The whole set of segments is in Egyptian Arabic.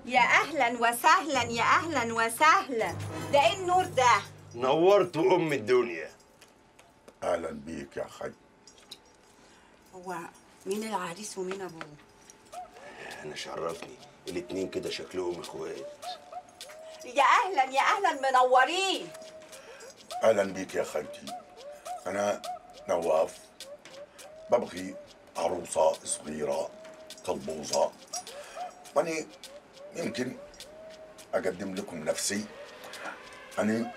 يا اهلا وسهلا يا اهلا وسهلا ده ايه النور ده نورت ام الدنيا اهلا بيك يا خي هو مين العريس ومين ابوه انا شرفني الاتنين كده شكلهم اخوات يا اهلا يا اهلا منورين اهلا بيك يا خالتي انا نواف ببغي عروسة صغيرة قلبوزة واني يمكن اقدم لكم نفسي انا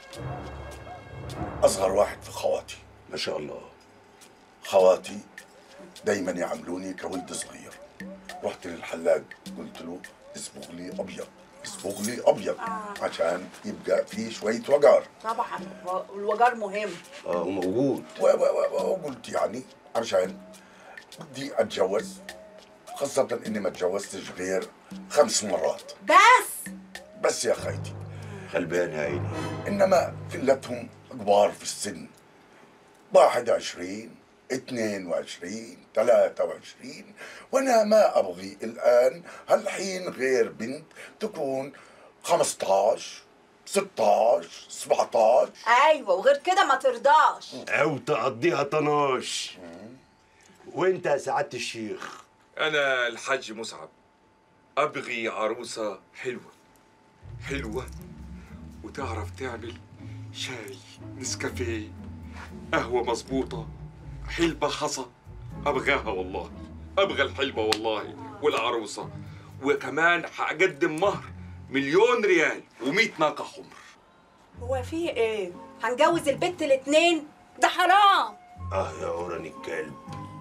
اصغر واحد في خواتي ما شاء الله خواتي دايما يعاملوني كولد صغير رحت للحلاق قلت له اصبغ لي ابيض اصبغ لي ابيض عشان يبقى في شويه وقار طبعا الوجار مهم اه موجود و- و- و- وقلت يعني عشان بدي اتجوز خاصة اني ما اتجوزتش غير خمس مرات بس بس يا خيتي غلبان يا عيني انما كلتهم كبار في السن واحد وعشرين اثنين وعشرين ثلاثة وعشرين وانا ما ابغي الان هالحين غير بنت تكون خمستاش ستاش سبعتاش ايوه وغير كده ما ترضاش او تقضيها طناش وانت يا سعاده الشيخ أنا الحاج مسعد أبغي عروسة حلوة حلوة وتعرف تعمل شاي نسكافيه قهوة مظبوطة حلبة حصى أبغاها والله أبغى الحلبة والله والعروسة وكمان هقدم مهر مليون ريال ومئة ناقة حمر هو في ايه هنجوز البت الاتنين ده حرام اه يا اوراني الكلب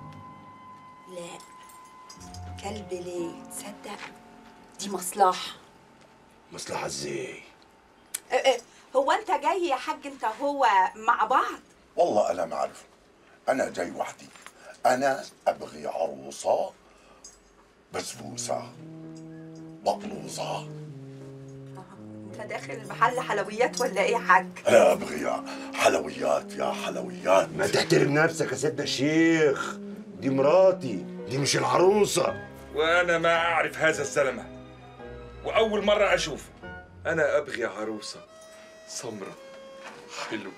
لا كلب ليه تصدق دي مصلحة مصلحه ازاي اه اه هو انت جاي يا حاج انت هو مع بعض والله انا ما اعرف انا جاي وحدي انا ابغي عروسة بسبوسة مقلوصة انت داخل محل حلويات ولا ايه يا حاج انا ابغي حلويات يا حلويات ما تحترم نفسك يا سيدنا الشيخ دي مراتي دي مش العروسه وأنا ما أعرف هذا الزلمة وأول مرة أشوفه أنا أبغي عروسة سمرة حلوة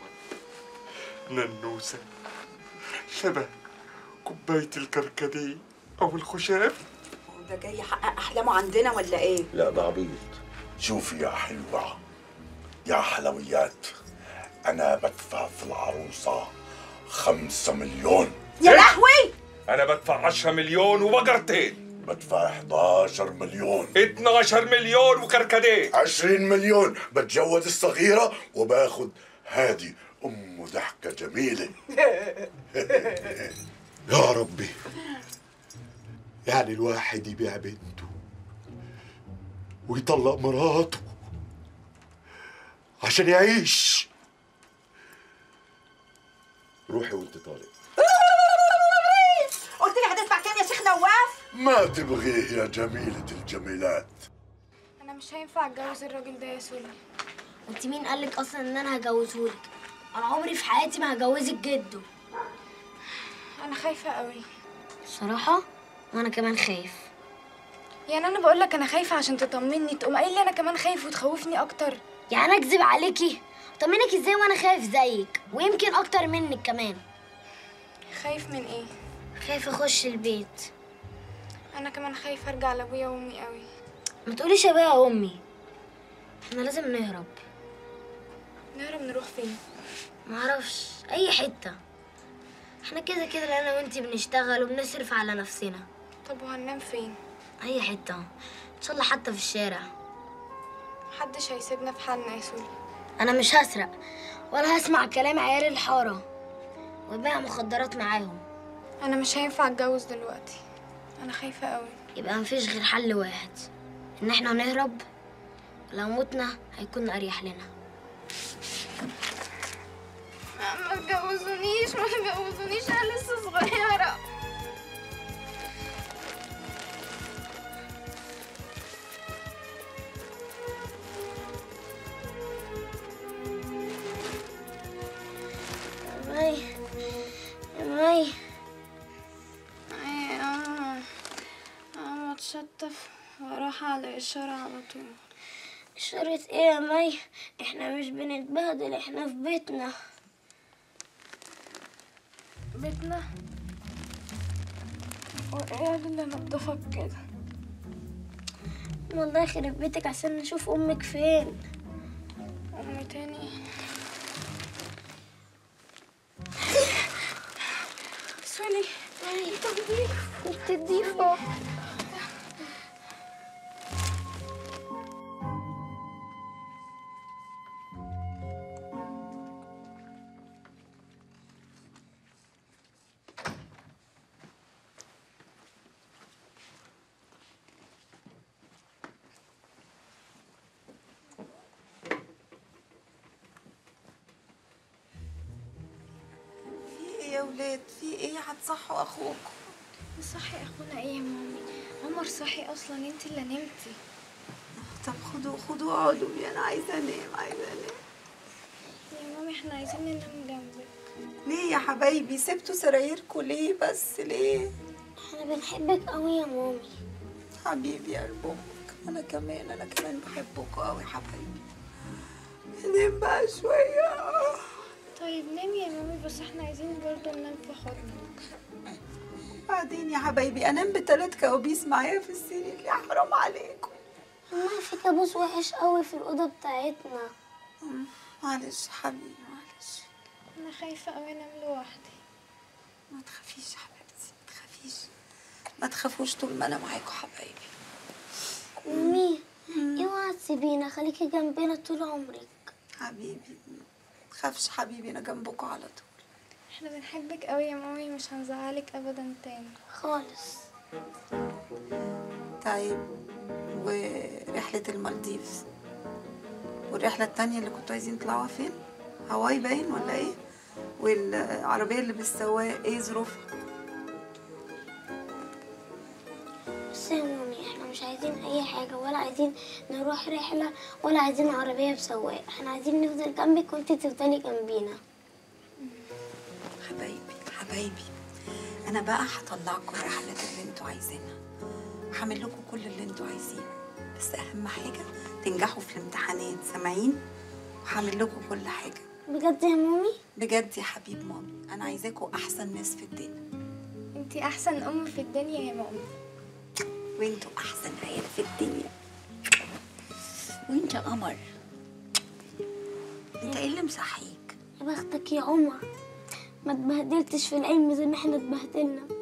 ننوسة شبه كوباية الكركديه أو الخشاف هو ده جاي يحقق احلامه عندنا ولا ايه لا ده عبيط شوفي يا حلوة يا حلويات انا بدفع في العروسة خمسة مليون يا لهوي أنا بدفع 10 مليون وبقرتين بدفع 11 مليون 12 مليون وكركديه 20 مليون بتجوز الصغيرة وباخد هادي أم ضحكة جميلة يا ربي يعني الواحد يبيع بنته ويطلق مراته عشان يعيش روحي وانت طالق قلت لي هتدفع كام يا شيخ نواف ما تبغيه يا جميلة الجميلات انا مش هينفع اتجوز الراجل ده يا سولي انت مين قالك اصلا ان انا هجوزهولك انا عمري في حياتي ما هجوزك جده انا خايفه قوي صراحة وانا كمان خايف يعني انا بقول لك انا خايفه عشان تطمني تقوم قايل لي انا كمان خايف وتخوفني اكتر يعني اكذب عليكي طمنك ازاي وانا خايف زيك ويمكن اكتر منك كمان خايف من ايه خايف اخش البيت انا كمان خايفه ارجع لابويا وامي قوي ما تقوليش يا بقى يا امي احنا لازم نهرب نهرب نروح فين معرفش اي حتة احنا كده كده انا وانتي بنشتغل وبنصرف على نفسنا طب وهننام فين اي حتة ان شاء الله حتى في الشارع محدش هيسيبنا في حالنا يا سولي انا مش هسرق ولا هسمع كلام عيال الحارة وبيع مخدرات معاهم انا مش هينفع اتجوز دلوقتي انا خايفه قوي يبقى مفيش غير حل واحد ان احنا نهرب لو متنا هيكون اريح لنا ما تجوزونيش ما تجوزونيش انا لسه صغيره يا مي يا مي ايه اه اه اتشطف واروح على زي الشارع على طول شرط ايه يا مي احنا مش بنتبهدل احنا في بيتنا بيتنا وايه اللي نضفك كده والله يخرب بيتك عشان نشوف امك فين امي تاني سوري بتضيفه في ايه يا ولاد في ايه هتصحوا اخوكم صحي اخونا ايه يا مامي عمر صحي اصلا انت اللي نمتي طب خدوا خدوا اقعدوا لي انا عايزه انام عايزه انام يا مامي احنا عايزين ننام جنبك ليه يا حبايبي سبتوا سرايركم ليه بس ليه احنا بنحبك قوي يا مامي حبيبي قلبك انا كمان انا كمان بحبكوا قوي حبايبي نام بقى شويه طيب نامي يا مامي بس احنا عايزين برضه ننام في حضنك بعدين يا حبايبي انام بثلاث كوابيس معايا في السرير يا حرام عليكم ما في كابوس وحش قوي في الأوضة بتاعتنا مم، معلش حبيبي معلش انا خايفه قوي انام لوحدي ما تخافيش يا حبيبتي ما تخافيش ما تخافوش طول ما انا معاكم حبايبي مامي اوعى تسيبينا خليكي جنبنا طول عمرك حبيبي ما تخافش حبيبي انا جنبكم على طول احنا بنحبك قوي يا مامي مش هنزعلك ابدا تاني خالص طيب ورحلة المالديفز والرحلة التانية اللي كنتوا عايزين تطلعوها فين؟ هواي باين ولا ايه؟ والعربية اللي بالسواق ايه ظروفها؟ بس يا مامي احنا مش عايزين اي حاجة ولا عايزين نروح رحلة ولا عايزين عربية بسواق احنا عايزين نفضل جنبك وانتي تفضلي جنبينا حبايبي حبايبي انا بقى هطلعكم الرحلات اللي انتوا عايزينها وهعمل لكم كل اللي انتوا عايزينه بس اهم حاجة تنجحوا في الامتحانات سامعين؟ وهعمل لكم كل حاجة بجد يا مامي بجد يا حبيب مامي انا عايزاكم احسن ناس في الدنيا انتي احسن ام في الدنيا يا مامي وانتوا احسن عيال في الدنيا وانت قمر انت ايه اللي مصحيك يا بختك يا عمر ما اتبهدلتش في العلم زي ما احنا اتبهدلنا